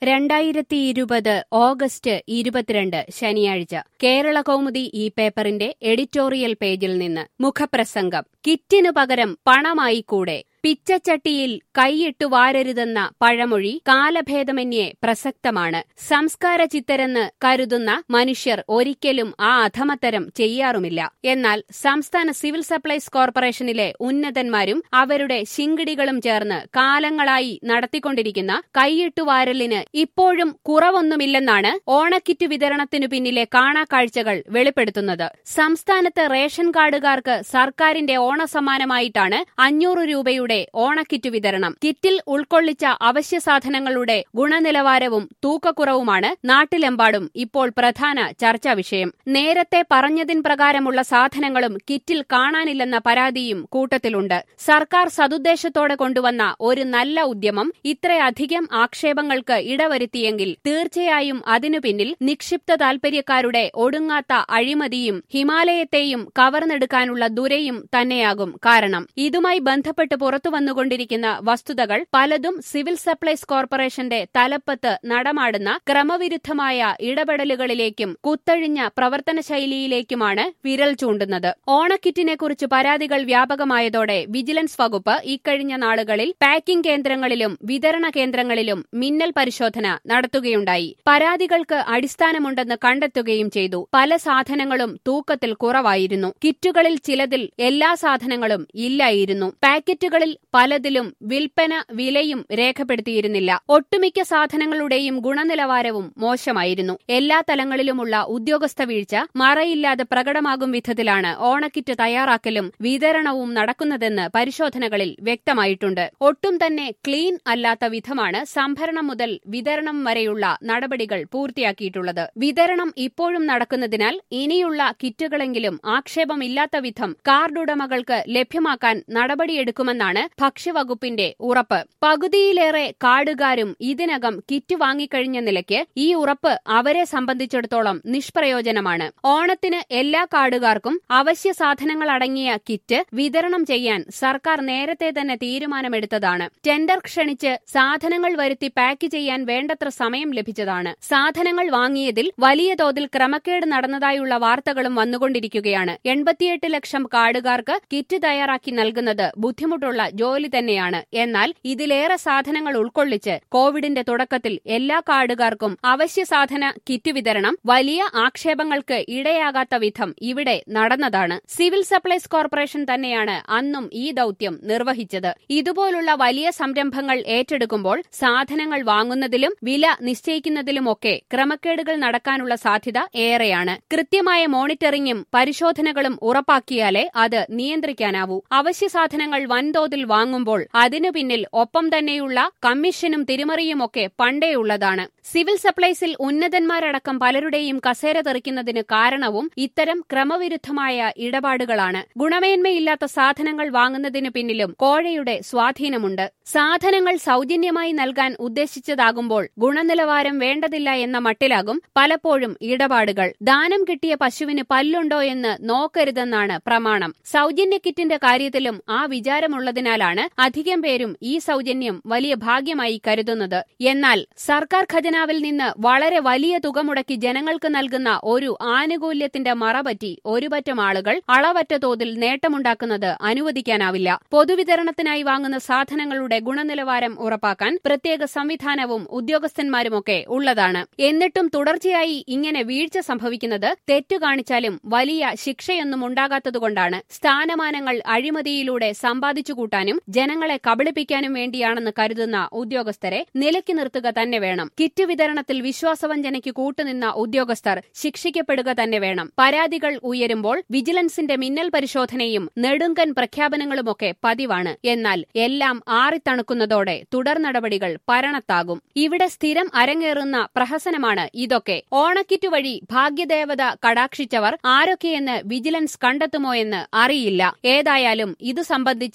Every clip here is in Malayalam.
രണ്ടായിരത്തി ഇരുപത് ഓഗസ്റ്റ് ഇരുപത്തിരണ്ട് ശനിയാഴ്ച കേരള കൗമുദി ഈ പേപ്പറിന്റെ എഡിറ്റോറിയൽ പേജിൽ നിന്ന് മുഖപ്രസംഗം കിറ്റിനു പകരം പണമായി കൂടെ പിച്ചച്ചട്ടിയിൽ കൈയിട്ടു വാരരുതെന്ന പഴമൊഴി കാലഭേദമന്യേ പ്രസക്തമാണ് സംസ്കാര ചിത്തരെന്ന് കരുതുന്ന മനുഷ്യർ ഒരിക്കലും ആ അധമത്തരം ചെയ്യാറുമില്ല എന്നാൽ സംസ്ഥാന സിവിൽ സപ്ലൈസ് കോർപ്പറേഷനിലെ ഉന്നതന്മാരും അവരുടെ ശിങ്കിടികളും ചേർന്ന് കാലങ്ങളായി നടത്തിക്കൊണ്ടിരിക്കുന്ന കൈയിട്ടുവാരലിന് ഇപ്പോഴും കുറവൊന്നുമില്ലെന്നാണ് ഓണക്കിറ്റ് വിതരണത്തിനു പിന്നിലെ കാണാക്കാഴ്ചകൾ വെളിപ്പെടുത്തുന്നത് സംസ്ഥാനത്ത് റേഷൻ കാർഡുകാർക്ക് സർക്കാരിന്റെ ഓണസമ്മാനമായിട്ടാണ് അഞ്ഞൂറ് രൂപയുടെ ഓണക്കിറ്റ് വിതരണം കിറ്റിൽ ഉൾക്കൊള്ളിച്ച അവശ്യ സാധനങ്ങളുടെ ഗുണനിലവാരവും തൂക്കക്കുറവുമാണ് നാട്ടിലെമ്പാടും ഇപ്പോൾ പ്രധാന ചർച്ചാ വിഷയം നേരത്തെ പറഞ്ഞതിൻ പ്രകാരമുള്ള സാധനങ്ങളും കിറ്റിൽ കാണാനില്ലെന്ന പരാതിയും കൂട്ടത്തിലുണ്ട് സർക്കാർ സതുദ്ദേശത്തോടെ കൊണ്ടുവന്ന ഒരു നല്ല ഉദ്യമം ഇത്രയധികം ആക്ഷേപങ്ങൾക്ക് ഇടവരുത്തിയെങ്കിൽ തീർച്ചയായും അതിനു പിന്നിൽ നിക്ഷിപ്ത താൽപര്യക്കാരുടെ ഒടുങ്ങാത്ത അഴിമതിയും ഹിമാലയത്തെയും കവർന്നെടുക്കാനുള്ള ദുരയും തന്നെയാകും കാരണം ഇതുമായി ബന്ധപ്പെട്ട് പുറത്തുവന്നുകൊണ്ടിരിക്കുന്ന വസ്തുതകൾ പലതും സിവിൽ സപ്ലൈസ് കോർപ്പറേഷന്റെ തലപ്പത്ത് നടമാടുന്ന ക്രമവിരുദ്ധമായ ഇടപെടലുകളിലേക്കും കുത്തഴിഞ്ഞ പ്രവർത്തന ശൈലിയിലേക്കുമാണ് വിരൽ ചൂണ്ടുന്നത് ഓണക്കിറ്റിനെക്കുറിച്ച് പരാതികൾ വ്യാപകമായതോടെ വിജിലൻസ് വകുപ്പ് ഇക്കഴിഞ്ഞ നാളുകളിൽ പാക്കിംഗ് കേന്ദ്രങ്ങളിലും വിതരണ കേന്ദ്രങ്ങളിലും മിന്നൽ പരിശോധന നടത്തുകയുണ്ടായി പരാതികൾക്ക് അടിസ്ഥാനമുണ്ടെന്ന് കണ്ടെത്തുകയും ചെയ്തു പല സാധനങ്ങളും തൂക്കത്തിൽ കുറവായിരുന്നു കിറ്റുകളിൽ ചിലതിൽ എല്ലാ സാധനങ്ങളും ഇല്ലായിരുന്നു പാക്കറ്റുകളിൽ പലതിലും വിൽപ്പന വിലയും രേഖപ്പെടുത്തിയിരുന്നില്ല ഒട്ടുമിക്ക സാധനങ്ങളുടെയും ഗുണനിലവാരവും മോശമായിരുന്നു എല്ലാ തലങ്ങളിലുമുള്ള ഉദ്യോഗസ്ഥ വീഴ്ച മറയില്ലാതെ പ്രകടമാകും വിധത്തിലാണ് ഓണക്കിറ്റ് തയ്യാറാക്കലും വിതരണവും നടക്കുന്നതെന്ന് പരിശോധനകളിൽ വ്യക്തമായിട്ടുണ്ട് ഒട്ടും തന്നെ ക്ലീൻ അല്ലാത്ത വിധമാണ് സംഭരണം മുതൽ വിതരണം വരെയുള്ള നടപടികൾ പൂർത്തിയാക്കിയിട്ടുള്ളത് വിതരണം ഇപ്പോഴും നടക്കുന്നതിനാൽ ഇനിയുള്ള കിറ്റുകളെങ്കിലും ആക്ഷേപമില്ലാത്ത വിധം കാർഡുടമകൾക്ക് ലഭ്യമാക്കാൻ നടപടിയെടുക്കുമെന്നാണ് ഭക്ഷ്യവകുപ്പിന്റെ ഉറപ്പ് പകുതിയിലേറെ കാർഡുകാരും ഇതിനകം കിറ്റ് വാങ്ങിക്കഴിഞ്ഞ നിലയ്ക്ക് ഈ ഉറപ്പ് അവരെ സംബന്ധിച്ചിടത്തോളം നിഷ്പ്രയോജനമാണ് ഓണത്തിന് എല്ലാ കാർഡുകാർക്കും അവശ്യ സാധനങ്ങൾ അടങ്ങിയ കിറ്റ് വിതരണം ചെയ്യാൻ സർക്കാർ നേരത്തെ തന്നെ തീരുമാനമെടുത്തതാണ് ടെൻഡർ ക്ഷണിച്ച് സാധനങ്ങൾ വരുത്തി പാക്ക് ചെയ്യാൻ വേണ്ടത്ര സമയം ലഭിച്ചതാണ് സാധനങ്ങൾ വാങ്ങിയതിൽ വലിയ തോതിൽ ക്രമക്കേട് നടന്നതായുള്ള വാർത്തകളും വന്നുകൊണ്ടിരിക്കുകയാണ് എൺപത്തിയെട്ട് ലക്ഷം കാർഡുകാർക്ക് കിറ്റ് തയ്യാറാക്കി നൽകുന്നത് ബുദ്ധിമുട്ടുള്ള ജോലി തന്നെയാണ് എന്നാൽ ഇതിലേറെ സാധനങ്ങൾ ഉൾക്കൊള്ളിച്ച് കോവിഡിന്റെ തുടക്കത്തിൽ എല്ലാ കാർഡുകാർക്കും അവശ്യ സാധന കിറ്റ് വിതരണം വലിയ ആക്ഷേപങ്ങൾക്ക് ഇടയാകാത്ത വിധം ഇവിടെ നടന്നതാണ് സിവിൽ സപ്ലൈസ് കോർപ്പറേഷൻ തന്നെയാണ് അന്നും ഈ ദൌത്യം നിർവഹിച്ചത് ഇതുപോലുള്ള വലിയ സംരംഭങ്ങൾ ഏറ്റെടുക്കുമ്പോൾ സാധനങ്ങൾ വാങ്ങുന്നതിലും വില നിശ്ചയിക്കുന്നതിലുമൊക്കെ ക്രമക്കേടുകൾ നടക്കാനുള്ള സാധ്യത ഏറെയാണ് കൃത്യമായ മോണിറ്ററിംഗും പരിശോധനകളും ഉറപ്പാക്കിയാലേ അത് നിയന്ത്രിക്കാനാവൂ അവശ്യ സാധനങ്ങൾ വൻതോതിൽ വാങ്ങുമ്പോൾ അതിനു പിന്നിൽ ഒപ്പം തന്നെയുള്ള കമ്മീഷനും തിരിമറിയുമൊക്കെ പണ്ടേയുള്ളതാണ് സിവിൽ സപ്ലൈസിൽ ഉന്നതന്മാരടക്കം പലരുടെയും കസേര തെറിക്കുന്നതിന് കാരണവും ഇത്തരം ക്രമവിരുദ്ധമായ ഇടപാടുകളാണ് ഗുണമേന്മയില്ലാത്ത സാധനങ്ങൾ വാങ്ങുന്നതിന് പിന്നിലും കോഴയുടെ സ്വാധീനമുണ്ട് സാധനങ്ങൾ സൗജന്യമായി നൽകാൻ ഉദ്ദേശിച്ചതാകുമ്പോൾ ഗുണനിലവാരം വേണ്ടതില്ല എന്ന മട്ടിലാകും പലപ്പോഴും ഇടപാടുകൾ ദാനം കിട്ടിയ പശുവിന് പല്ലുണ്ടോ എന്ന് നോക്കരുതെന്നാണ് പ്രമാണം സൗജന്യ കിറ്റിന്റെ കാര്യത്തിലും ആ വിചാരമുള്ളതിനാലാണ് അധികം പേരും ഈ സൗജന്യം വലിയ ഭാഗ്യമായി കരുതുന്നത് എന്നാൽ സർക്കാർ ഖജനാവിൽ നിന്ന് വളരെ വലിയ തുക മുടക്കി ജനങ്ങൾക്ക് നൽകുന്ന ഒരു ആനുകൂല്യത്തിന്റെ മറപറ്റി ഒരുപറ്റം ആളുകൾ അളവറ്റ തോതിൽ നേട്ടമുണ്ടാക്കുന്നത് അനുവദിക്കാനാവില്ല പൊതുവിതരണത്തിനായി വാങ്ങുന്ന സാധനങ്ങളുടെ ഗുണനിലവാരം ഉറപ്പാക്കാൻ പ്രത്യേക സംവിധാനവും ഉദ്യോഗസ്ഥന്മാരുമൊക്കെ ഉള്ളതാണ് എന്നിട്ടും തുടർച്ചയായി ഇങ്ങനെ വീഴ്ച സംഭവിക്കുന്നത് തെറ്റു കാണിച്ചാലും വലിയ ശിക്ഷയൊന്നും ഉണ്ടാകാത്തതുകൊണ്ടാണ് സ്ഥാനമാനങ്ങൾ അഴിമതിയിലൂടെ സമ്പാദിച്ചു കൂട്ടാനും ജനങ്ങളെ കബളിപ്പിക്കാനും വേണ്ടിയാണെന്ന് കരുതുന്ന ഉദ്യോഗസ്ഥരെ നിലയ്ക്ക് നിർത്തുക തന്നെ വേണം കിറ്റ് വിതരണത്തിൽ വിശ്വാസവഞ്ചനയ്ക്ക് കൂട്ടുനിന്ന ഉദ്യോഗസ്ഥർ ശിക്ഷിക്കപ്പെടുക തന്നെ വേണം പരാതികൾ ഉയരുമ്പോൾ വിജിലൻസിന്റെ മിന്നൽ പരിശോധനയും നെടുങ്കൻ പ്രഖ്യാപനങ്ങളുമൊക്കെ പതിവാണ് എന്നാൽ എല്ലാം ആറിത്തണുക്കുന്നതോടെ തുടർ നടപടികൾ പരണത്താകും ഇവിടെ സ്ഥിരം അരങ്ങേറുന്ന പ്രഹസനമാണ് ഇതൊക്കെ ഓണക്കിറ്റ് വഴി ഭാഗ്യദേവത കടാക്ഷിച്ചവർ ആരൊക്കെയെന്ന് വിജിലൻസ് കണ്ടെത്തുമോ എന്ന് അറിയില്ല ഏതായാലും ഇതു സംബന്ധിച്ച തുടർ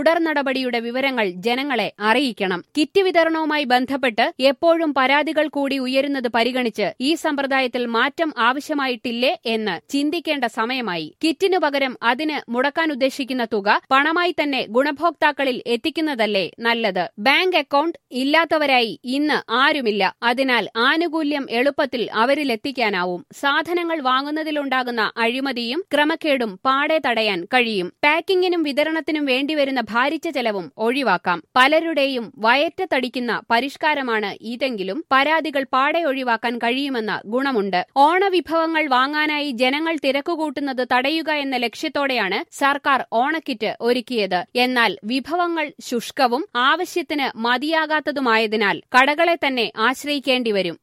തുടർ നടപടിയുടെ വിവരങ്ങൾ ജനങ്ങളെ അറിയിക്കണം കിറ്റ് വിതരണവുമായി ബന്ധപ്പെട്ട് എപ്പോഴും പരാതികൾ കൂടി ഉയരുന്നത് പരിഗണിച്ച് ഈ സമ്പ്രദായത്തിൽ മാറ്റം ആവശ്യമായിട്ടില്ലേ എന്ന് ചിന്തിക്കേണ്ട സമയമായി കിറ്റിനു പകരം അതിന് മുടക്കാൻ ഉദ്ദേശിക്കുന്ന തുക പണമായി തന്നെ ഗുണഭോക്താക്കളിൽ എത്തിക്കുന്നതല്ലേ നല്ലത് ബാങ്ക് അക്കൌണ്ട് ഇല്ലാത്തവരായി ഇന്ന് ആരുമില്ല അതിനാൽ ആനുകൂല്യം എളുപ്പത്തിൽ അവരിലെത്തിക്കാനാവും സാധനങ്ങൾ വാങ്ങുന്നതിലുണ്ടാകുന്ന അഴിമതിയും ക്രമക്കേടും പാടെ തടയാൻ കഴിയും പാക്കിങ്ങിനും വിതരണത്തിനും വേണ്ടിവരുന്ന ഭാരിച്ച ചെലവും ഒഴിവാക്കാം പലരുടെയും വയറ്റത്തടിക്കുന്ന പരിഷ്കാരമാണ് ഇതെങ്കിലും പരാതികൾ പാടെ ഒഴിവാക്കാൻ കഴിയുമെന്ന ഗുണമുണ്ട് ഓണവിഭവങ്ങൾ വാങ്ങാനായി ജനങ്ങൾ തിരക്കുകൂട്ടുന്നത് തടയുക എന്ന ലക്ഷ്യത്തോടെയാണ് സർക്കാർ ഓണക്കിറ്റ് ഒരുക്കിയത് എന്നാൽ വിഭവങ്ങൾ ശുഷ്കവും ആവശ്യത്തിന് മതിയാകാത്തതുമായതിനാൽ കടകളെ തന്നെ ആശ്രയിക്കേണ്ടിവരും